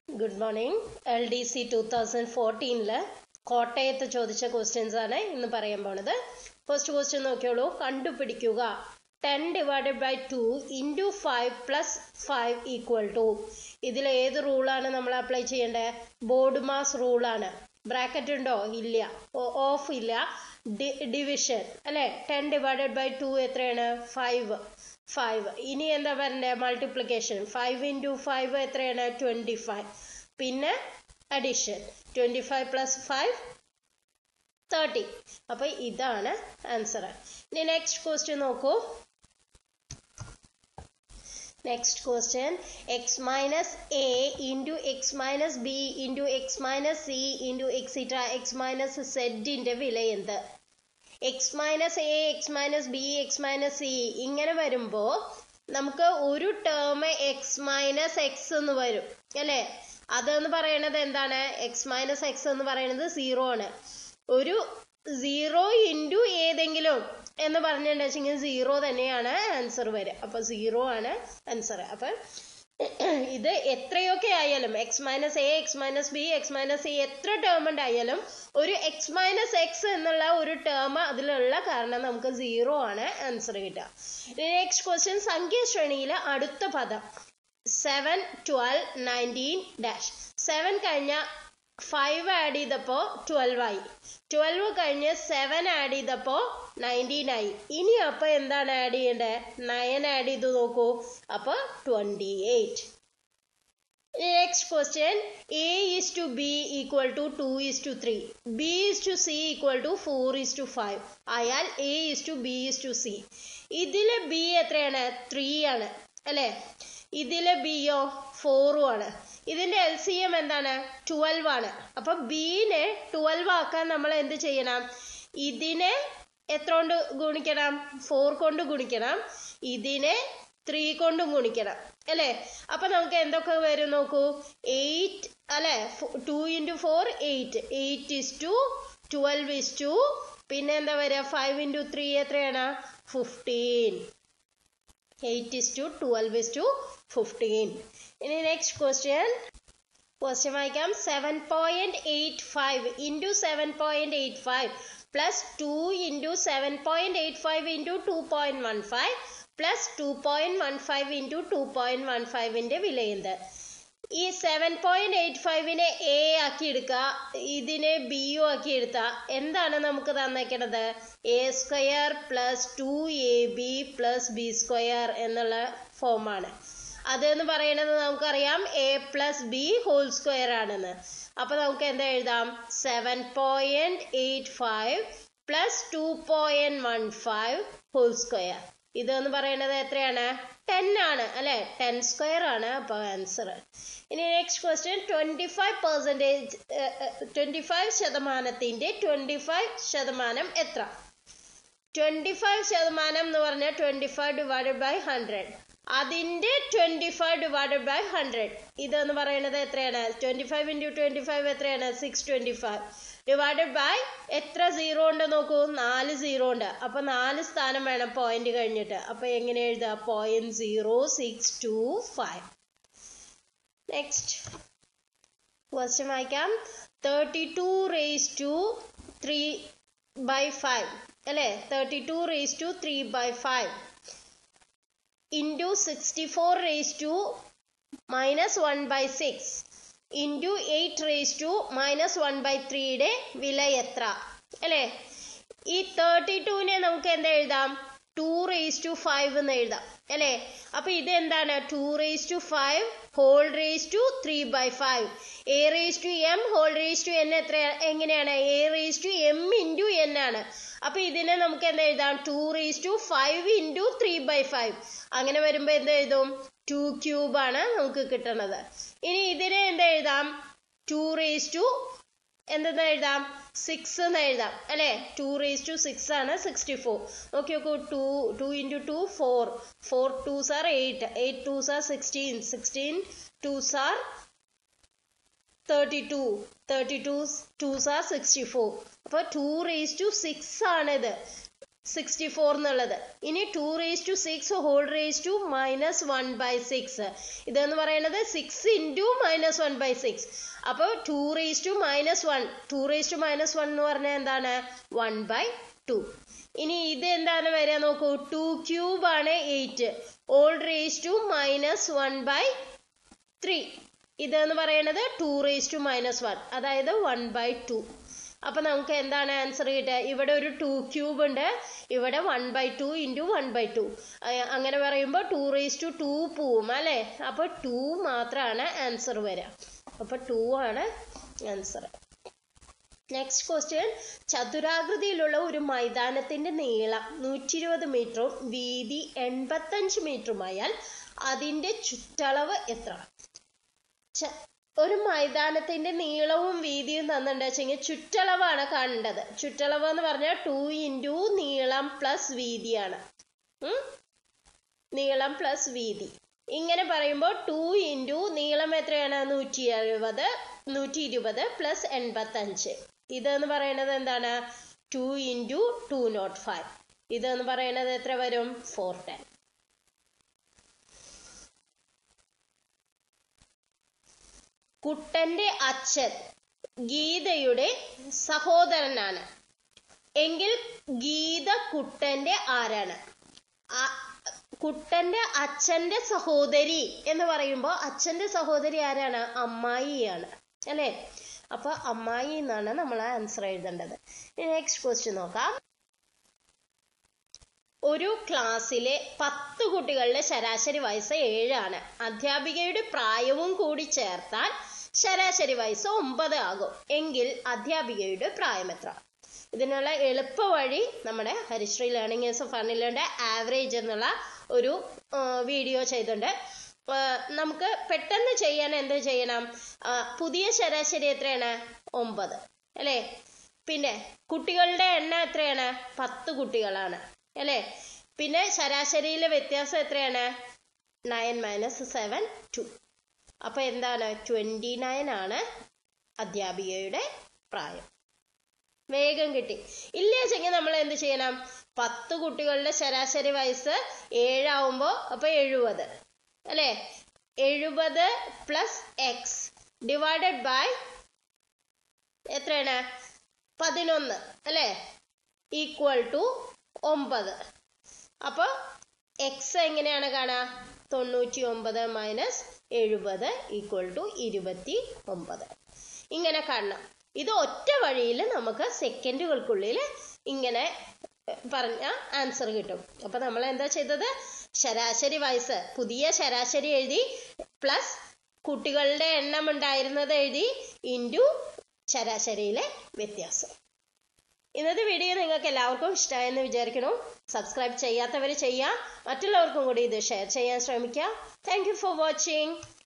Good morning L D C two thousand ഫോർട്ടീനില് കോട്ടയത്ത് ചോദിച്ച ക്വസ്റ്റ്യൻസ് ആണ് ഇന്ന് പറയാൻ പോണത് ഫസ്റ്റ് ക്വസ്റ്റ്യൻ നോക്കിയോളൂ കണ്ടുപിടിക്കുക ten divided by two into five plus five equal to ഇതിൽ ഏത് റൂളാണ് നമ്മൾ അപ്ലൈ ചെയ്യേണ്ടത് ബോർഡ് മാസ് റൂളാണ് ബ്രാക്കറ്റ് ഉണ്ടോ ഇല്ല ഓഫ് ഇല്ല ഡിവിഷൻ അല്ലെ ടെൻ ഡിവൈഡഡ് ബൈ ടു എത്രയാണ് ഫൈവ് ഫൈവ് ഇനി എന്താ പറയണ്ടേ മൾട്ടിപ്ലിക്കേഷൻ ഫൈവ് ഇൻറ്റു ഫൈവ് എത്രയാണ് ട്വൻറ്റി ഫൈവ് പിന്നെ addition twenty five plus five thirty അപ്പൊ ഇതാണ് ആൻസർ ഇനി നെക്സ്റ്റ് ക്വസ്റ്റ്യൻ നോക്കൂ next question X minus A into X minus B into X minus C into extra X minus സെഡിന്റെ വില എന്ത് X minus A X minus B X minus C ഇങ്ങനെ വരുമ്പോ നമുക്ക് ഒരു ടേം എക്സ് മൈനസ് എക്സ് എന്ന് വരും അല്ലേ അതെന്ന് പറയണത് എന്താണ് എക്സ് മൈനസ് എക്സ് എന്ന് പറയുന്നത് സീറോ ആണ് ഒരു സീറോ ഇൻറ്റു ഏതെങ്കിലും എന്ന് പറഞ്ഞിട്ടുണ്ടെങ്കിൽ സീറോ തന്നെയാണ് ആൻസർ വരിക അപ്പൊ സീറോ ആണ് ആൻസർ അപ്പൊ ഇത് എത്രയൊക്കെ ആയാലും X minus A X minus B X minus C എത്ര ടേം ഉണ്ടായാലും ഒരു എക്സ് മൈനസ് എക്സ് എന്നുള്ള ഒരു ടേം അതിലുള്ള കാരണം നമുക്ക് സീറോ ആണ് ആൻസർ കിട്ടുക നെക്സ്റ്റ് ക്വസ്റ്റ്യൻ സംഖ്യാശ്രേണിയിലെ അടുത്ത പദം seven twelve nineteen dash seven കഴിഞ്ഞ ഫൈവ് ആഡ് ചെയ്തപ്പോ ട്വൽവ് ആയി ട്വൽവ് കഴിഞ്ഞ് സെവൻ ആഡ് ചെയ്തപ്പോ നയൻറ്റീൻ ആയി ഇനി അപ്പൊ എന്താണ് ആഡ് ചെയ്യേണ്ടത് നയൻ ആഡ് ചെയ്ത് നോക്കൂ അപ്പൊ twenty eight next question A is to B equal to two is to three B is to C equal to four is to five ആയാൽ A is to B is to C ഇതിലെ B എത്രയാണ് three ആണ് അല്ലെ ഇതിലെ ബിയോ ഫോറും ആണ് ഇതിന്റെ എൽ സി എം എന്താണ് ട്വൽവ് ആണ് അപ്പൊ ബീനെ ട്വൽവ് ആക്കാൻ നമ്മൾ എന്ത് ചെയ്യണം ഇതിനെ എത്ര കൊണ്ട് ഗുണിക്കണം ഫോർ കൊണ്ട് ഗുണിക്കണം ഇതിനെ ത്രീ കൊണ്ടും ഗുണിക്കണം അല്ലെ അപ്പൊ നമുക്ക് എന്തൊക്കെ വരും നോക്കൂ എയ്റ്റ് അല്ലെ two into four eight eight is to twelve is to പിന്നെ എന്താ വരിക ഫൈവ് ഇൻറ്റു ത്രീ എത്രയാണ് fifteen eight is to twelve is to fifteen ഇനി നെക്സ്റ്റ് ക്വസ്റ്റ്യൻ ക്വസ്റ്റ്യൻ വായിക്കാം seven point eight five into seven point eight five plus two into seven point eight five into two point one five plus two point one five into two point one ഫൈവിന്റെ വില എന്ത് ഈ seven point eight ഫൈവിനെ A ആക്കി എടുക്കുക ഇതിനെ B യു ആക്കി എടുത്താൽ എന്താണ് നമുക്ക് തന്നേക്കണത് A square plus two A B plus B square എന്നുള്ള ഫോമാണ് അതെന്ന് പറയുന്നത് നമുക്കറിയാം A plus B whole square ആണെന്ന് അപ്പൊ നമുക്ക് എന്താ എഴുതാം seven point eight five plus two point one five whole square ഇതെന്ന് പറയുന്നത് എത്രയാണ് ടെൻ ആണ് അല്ലെ ടെൻ സ്ക്വയർ ആണ് അപ്പൊ ആൻസർ ഇനി next question twenty five percentage twenty five ശതമാനത്തിന്റെ ട്വന്റി ഫൈവ് ശതമാനം എത്ര ട്വന്റി ഫൈവ് ശതമാനം എന്ന് പറഞ്ഞാൽ twenty five divided by hundred അതിന്റെ twenty five divided by hundred ഇതെന്ന് പറയുന്നത് എത്രയാണ് twenty five into twenty five എത്രയാണ് six twenty five divided by എത്ര സീറോ ഉണ്ട് നോക്കൂ നാല് സീറോ ഉണ്ട് അപ്പൊ നാല് സ്ഥാനം വേണം പോയിന്റ് കഴിഞ്ഞിട്ട് അപ്പൊ എങ്ങനെ എഴുതുക point zero six two five next question വായിക്കാം thirty two raise to three by five അല്ലെ thirty two raise to three by five into sixty four raise to minus one by six into eight raise to minus one by ത്രീയുടെ വില എത്ര അല്ലേ ഈ thirty ടുവിനെ നമുക്ക് എന്താ എഴുതാം two raise to five എന്ന് എഴുതാം അല്ലേ അപ്പൊ ഇത് എന്താണ് two raise to five whole raise to three by five A raise to M whole raise to N എത്ര എങ്ങനെയാണ് A raise to M into N ആണ് അപ്പൊ ഇതിനെ നമുക്ക് എന്താ എഴുതാം two raise to five into three by five അങ്ങനെ വരുമ്പോ എന്ത് എഴുതും ടു ക്യൂബ് ആണ് നമുക്ക് കിട്ടുന്നത് ഇനി ഇതിനെ എന്താ എഴുതാം ടു റേസ് ടു എന്തെന്ന് എഴുതാം സിക്സ് എന്ന് എഴുതാം അല്ലെ ടു റേസ് ടു സിക്സ് ആണ് സിക്സ്റ്റി ഫോർ നോക്കി നോക്കൂ two two into two four four twos are eight eight twos are sixteen sixteen twos are thirty two thirty two twos are sixty four അപ്പൊ two raise to six ആണിത് sixty four എന്നുള്ളത് ഇനി two raise to six whole raise to minus one by six ഇതെന്ന് പറയുന്നത് six into minus one by six അപ്പോൾ two raise to minus one two raise to minus one എന്ന് പറഞ്ഞാൽ എന്താണ് one by to ഇനി ഇത് എന്താണ് വരിക നോക്കൂ ടു ക്യൂബ് ആണ് eight whole raise to minus one by three ഇതെന്ന് പറയുന്നത് two raise to minus one അതായത് വൺ ബൈ ടു അപ്പൊ നമുക്ക് എന്താണ് ആൻസർ കിട്ടുക ഇവിടെ ഒരു ടു ക്യൂബ് ഉണ്ട് ഇവിടെ one by two into one by two അങ്ങനെ പറയുമ്പോൾ ടു റേസ് ടു ടു പോവും അല്ലേ അപ്പൊ ടു മാത്രമാണ് ആൻസർ വരിക അപ്പൊ ടു ആണ് ആൻസർ നെക്സ്റ്റ് ക്വസ്റ്റ്യൻ ചതുരാകൃതിയിലുള്ള ഒരു മൈതാനത്തിന്റെ നീളം നൂറ്റി ഇരുപത് മീറ്ററും വീതി എൺപത്തഞ്ച് മീറ്ററുമായാൽ അതിന്റെ ചുറ്റളവ് എത്ര ച- ഒരു മൈതാനത്തിന്റെ നീളവും വീതിയും തന്നിട്ടുണ്ട് വെച്ചെങ്കിൽ ചുറ്റളവാണ് കാണേണ്ടത് ചുറ്റളവ് എന്ന് പറഞ്ഞാൽ ടു ഇൻറ്റു നീളം പ്ലസ് വീതിയാണ് ഉം? നീളം പ്ലസ് വീതി ഇങ്ങനെ പറയുമ്പോൾ ടു ഇൻറ്റു നീളം എത്രയാണ് നൂറ്റി എഴുപത് നൂറ്റി ഇരുപത് പ്ലസ് എൺപത്തഞ്ച് ഇതെന്ന് പറയുന്നത് എന്താണ് two into two nought five ഇതെന്ന് പറയുന്നത് എത്ര വരും ഫോർ ടെൻ കുട്ടന്റെ അച്ഛൻ ഗീതയുടെ സഹോദരനാണ് എങ്കിൽ ഗീത കുട്ടന്റെ ആരാണ് ആ- കുട്ടന്റെ അച്ഛന്റെ സഹോദരി എന്ന് പറയുമ്പോൾ അച്ഛന്റെ സഹോദരി ആരാണ് അമ്മായിയാണ് അല്ലേ അപ്പൊ അമ്മായി എന്നാണ് നമ്മൾ ആൻസർ എഴുതേണ്ടത് നെക്സ്റ്റ് ക്വസ്റ്റ്യൻ നോക്കാം ഒരു ക്ലാസ്സിലെ പത്ത് കുട്ടികളുടെ ശരാശരി വയസ്സ് ഏഴാണ് അധ്യാപികയുടെ പ്രായവും കൂടി ചേർത്താൽ ശരാശരി വയസ്സ് ഒമ്പത് ആകും എങ്കിൽ അധ്യാപികയുടെ പ്രായം എത്ര ഇതിനുള്ള എളുപ്പ വഴി നമ്മുടെ ഹരിശ്രീ ലേണിംഗ് ഈസ് ഫണ്ണിലുണ്ട് ആവറേജ് എന്നുള്ള ഒരു വീഡിയോ ചെയ്തിട്ടുണ്ട് ആ, നമുക്ക് പെട്ടെന്ന് ചെയ്യാൻ എന്ത് ചെയ്യണം ആ, പുതിയ ശരാശരി എത്രയാണ് ഒമ്പത് അല്ലേ പിന്നെ കുട്ടികളുടെ എണ്ണം എത്രയാണ് പത്ത് കുട്ടികളാണ് അല്ലേ പിന്നെ ശരാശരിയിലെ വ്യത്യാസം എത്രയാണ് നയൻ മൈനസ് സെവൻ ടു അപ്പൊ എന്താണ് ട്വന്റി നയൻ ആണ് അധ്യാപികയുടെ പ്രായം വേഗം കിട്ടി ഇല്ല വെച്ചെങ്കിൽ നമ്മൾ എന്ത് ചെയ്യണം പത്ത് കുട്ടികളുടെ ശരാശരി വയസ്സ് ഏഴാവുമ്പോ അപ്പൊ എഴുപത് അല്ലേ എഴുപത് പ്ലസ് എക്സ് ഡിവൈഡഡ് ബൈ എത്രയാണ് പതിനൊന്ന് അല്ലേ ഈക്വൽ ടു ഒമ്പത് അപ്പൊ എക്സ് എങ്ങനെയാണ് കാണുക തൊണ്ണൂറ്റി ഒമ്പത് മൈനസ് എഴുപത് ഈക്വൽ ടു ഇരുപത്തി ഒമ്പത് ഇങ്ങനെ കാണണം ഇത് ഒറ്റ വഴിയിൽ നമുക്ക് സെക്കൻഡുകൾക്കുള്ളിൽ ഇങ്ങനെ എഹ്, പറഞ്ഞ ആൻസർ കിട്ടും അപ്പൊ നമ്മൾ എന്താ ചെയ്തത് ശരാശരി വയസ്സ് പുതിയ ശരാശരി എഴുതി പ്ലസ് കുട്ടികളുടെ എണ്ണം ഉണ്ടായിരുന്നത് എഴുതി ഇൻറ്റു ശരാശരിയിലെ വ്യത്യാസം ഇന്നത്തെ വീഡിയോ നിങ്ങൾക്ക് എല്ലാവർക്കും ഇഷ്ടമായെന്ന് വിചാരിക്കുന്നു സബ്സ്ക്രൈബ് ചെയ്യാത്തവർ ചെയ്യാം മറ്റുള്ളവർക്കും കൂടി ഇത് ഷെയർ ചെയ്യാൻ ശ്രമിക്കാം താങ്ക് യു ഫോർ വാച്ചിങ്